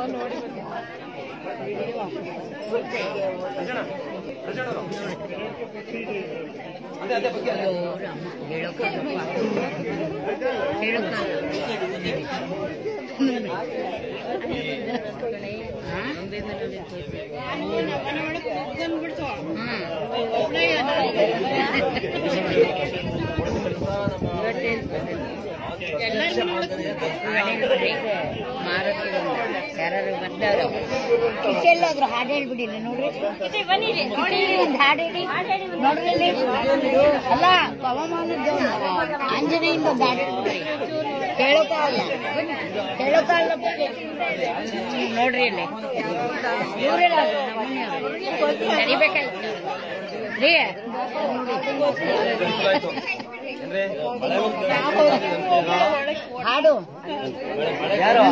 ಯಾರು ಬರ್ತಾರೋ ಕಿಶೆಲ್ಲಾದ್ರು ಹಾಡು ಹೇಳ್ಬಿಡಿ ನೋಡ್ರಿ ಒಂದು ಹಾಡು ಹೇಳಿ ನೋಡ್ರಿ ಇಲ್ಲಿ. ಅಲ್ಲ ಪವಮಾನದ್ದು ಆಂಜನೇಯಿಂದ ಒಂದು ಹಾಡು ಹೇಳ್ಬಿಡ್ರಿ ಕೇಳೋಕ ಅಲ್ಲ ಕೇಳೋಕ ಅಲ್ಲ ನೋಡ್ರಿ ಇಲ್ಲಿ ಇವ್ರೆಲ್ಲ ಕರಿಬೇಕಾಯ್ತು ರೀ ಹಾಡು ಯಾರು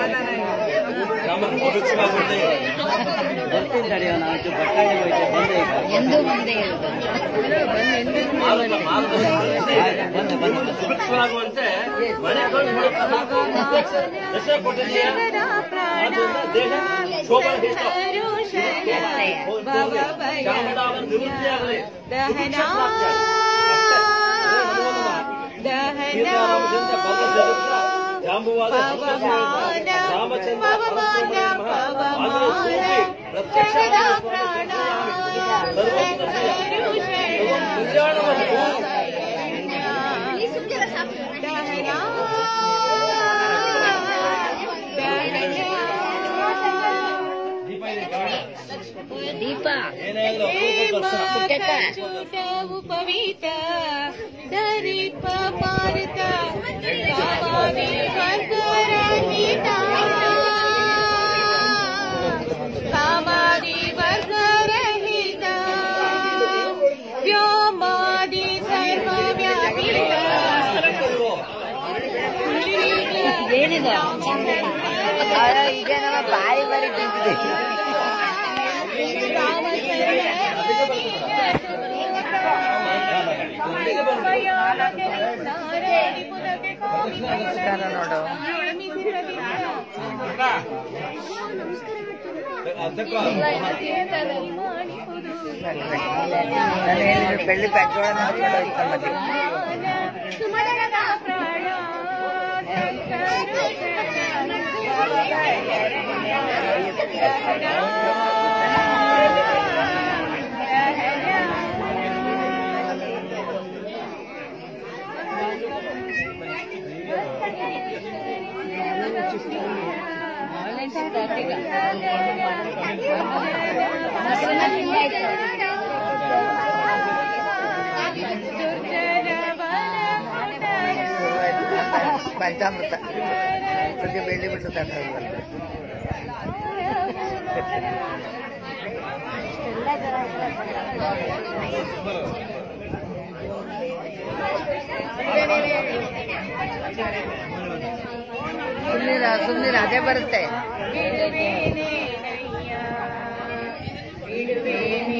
ಬರ್ತೀನಿ ತಡೆಯೋ ನಾವು ಚೂರು ಬಟ್ಟಾಣಿ ಹೋಯ್ತು ಬಂದೆ ಈಗ ಎಂದು ಮುಂದೆ ಇರೋದು ಬಂದೆ ಬಂದೆ ಸುಭಿಕ್ಷವಾಗುವಂತೆ ಮನೆ ಕಣ್ಣು ದಶೆ ಕೊಟ್ಟಿದೆಯಾ ಆದ್ದರಿಂದ ದೇಹ ಶೋಭನ ಚಾಮುಂಡಾವನ ನಿವೃತ್ತಿ ಆಗಲಿ ಸುಭಿಕ್ಷ ಪ್ರಾಪ್ತಿಯಾಗಲಿ. ಶ್ರೀರಾಮಚಂದ್ರ ಭವ್ಯ ಜಗತ್ರ ಜಾಂಬುವಾದ ರಾಮಚಂದ್ರ ಪರಸ್ಪರ ನಮಃ. ಆಂಜನೇಯ ಸೂರ್ಯ ಪ್ರತ್ಯಕ್ಷ ದೀಪ ಏನಾದ್ರು ಅಪರೂಪದ ದರ್ಶನ. ಪುಟ್ಟಕ್ಕ ಪವಿತ ದರಿಪ ಪಾರಿತ ಕಾಮಾದಿ ವರ್ಗರಹಿತ ಕಾಮಾದಿ ವರ್ಗರಹಿತ ವ್ಯೋಮಾದಿ ಸರ್ವವ್ಯಾಪಿತ ಏನಿದು ಈಗ ನಮ್ಮ ಬಾಯಿ ಬರಿ ತಿಂತಿದೆ ನಮಸ್ಕಾರ ನೋಡು ನಾನು ಹೇಳಿದ್ರು ಬೆಳ್ಳಿ ಪೆಟ್ರೋಲ್ ಮತ್ತೆ ಪಂಚಾಮೃತ ಪ್ರತಿ ಬೆಳ್ಳಿ ಬಿಟ್ಟು ತಗೊಂಡು ಸುಮ್ಮನಿರ ಸುಮ್ಮನಿರ ಅದೇ ಬರುತ್ತೆ ಬಿಡುವೇನೆ